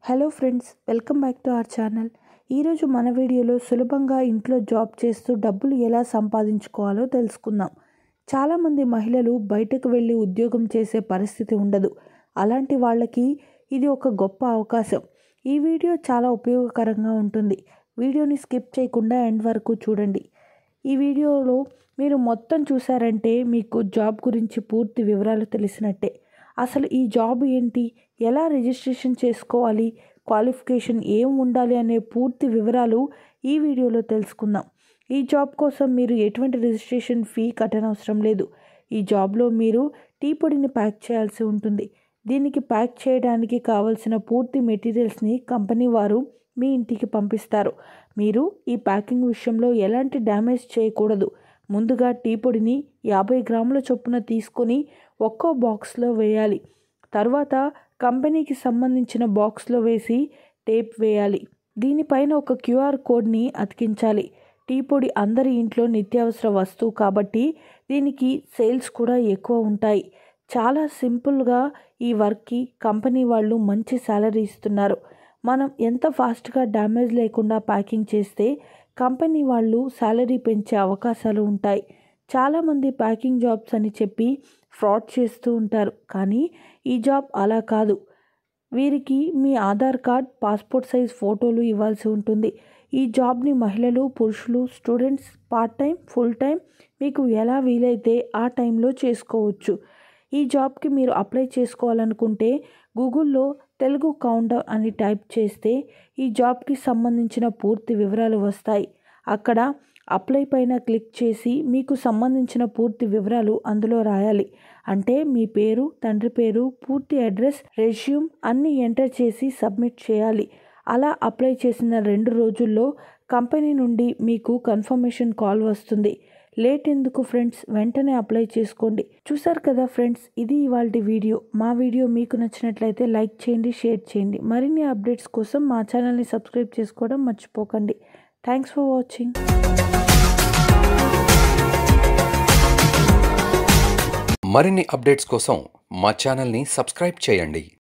hello friends welcome back to our channel ఈరోజు మన వీడియోలో సులభంగా ఇంట్లో జాబ్ చేస్తూ డబ్బులు ఎలా సంపాదించుకోవాలో తెలుసుకుందాం చాలామంది మహిళలు బయటకు వెళ్ళి ఉద్యోగం చేసే పరిస్థితి ఉండదు అలాంటి వాళ్ళకి ఇది ఒక గొప్ప అవకాశం ఈ వీడియో చాలా ఉపయోగకరంగా ఉంటుంది వీడియోని స్కిప్ చేయకుండా ఎండ్ వరకు చూడండి ఈ వీడియోలో మీరు మొత్తం చూసారంటే మీకు జాబ్ గురించి పూర్తి వివరాలు తెలిసినట్టే అసలు ఈ జాబ్ ఏంటి ఎలా రిజిస్ట్రేషన్ చేసుకోవాలి క్వాలిఫికేషన్ ఏం ఉండాలి అనే పూర్తి వివరాలు ఈ వీడియోలో తెలుసుకుందాం ఈ జాబ్ కోసం మీరు ఎటువంటి రిజిస్ట్రేషన్ ఫీ కట్టనవసరం లేదు ఈ జాబ్లో మీరు టీ పొడిని ప్యాక్ చేయాల్సి ఉంటుంది దీనికి ప్యాక్ చేయడానికి కావలసిన పూర్తి మెటీరియల్స్ని కంపెనీ వారు మీ ఇంటికి పంపిస్తారు మీరు ఈ ప్యాకింగ్ విషయంలో ఎలాంటి డ్యామేజ్ చేయకూడదు ముందుగా టీ పొడిని యాభై గ్రాముల చొప్పున తీసుకొని ఒక్కో బాక్స్లో వేయాలి తర్వాత కంపెనీకి సంబంధించిన బాక్స్లో వేసి టేప్ వేయాలి దీనిపైన ఒక క్యూఆర్ కోడ్ని అతికించాలి టీ పొడి అందరి ఇంట్లో నిత్యావసర వస్తువు కాబట్టి దీనికి సేల్స్ కూడా ఎక్కువ ఉంటాయి చాలా సింపుల్గా ఈ వర్క్కి కంపెనీ వాళ్ళు మంచి శాలరీ ఇస్తున్నారు మనం ఎంత ఫాస్ట్గా డ్యామేజ్ లేకుండా ప్యాకింగ్ చేస్తే కంపెనీ వాళ్ళు శాలరీ పెంచే అవకాశాలు ఉంటాయి చాలామంది ప్యాకింగ్ జాబ్స్ అని చెప్పి ఫ్రాడ్ చేస్తూ ఉంటారు కానీ ఈ జాబ్ అలా కాదు వీరికి మీ ఆధార్ కార్డ్ పాస్పోర్ట్ సైజ్ ఫోటోలు ఇవ్వాల్సి ఉంటుంది ఈ జాబ్ని మహిళలు పురుషులు students part time full time మీకు ఎలా వీలైతే ఆ టైంలో చేసుకోవచ్చు ఈ జాబ్కి మీరు అప్లై చేసుకోవాలనుకుంటే గూగుల్లో తెలుగు కౌంటర్ అని టైప్ చేస్తే ఈ జాబ్కి సంబంధించిన పూర్తి వివరాలు వస్తాయి అక్కడ అప్లై పైన క్లిక్ చేసి మీకు సంబంధించిన పూర్తి వివరాలు అందులో రాయాలి అంటే మీ పేరు తండ్రి పేరు పూర్తి అడ్రస్ రెజ్యూమ్ అన్నీ ఎంటర్ చేసి సబ్మిట్ చేయాలి అలా అప్లై చేసిన రెండు రోజుల్లో కంపెనీ నుండి మీకు కన్ఫర్మేషన్ కాల్ వస్తుంది లేట్ ఎందుకు ఫ్రెండ్స్ వెంటనే అప్లై చేసుకోండి చూసారు కదా ఫ్రెండ్స్ ఇది ఇవాళ వీడియో మా వీడియో మీకు నచ్చినట్లయితే లైక్ చేయండి షేర్ చేయండి మరిన్ని అప్డేట్స్ కోసం మా ఛానల్ని సబ్స్క్రైబ్ చేసుకోవడం మర్చిపోకండి థ్యాంక్స్ ఫర్ వాచింగ్ మరిన్ని అప్డేట్స్ కోసం మా ఛానల్ని సబ్స్క్రైబ్ చేయండి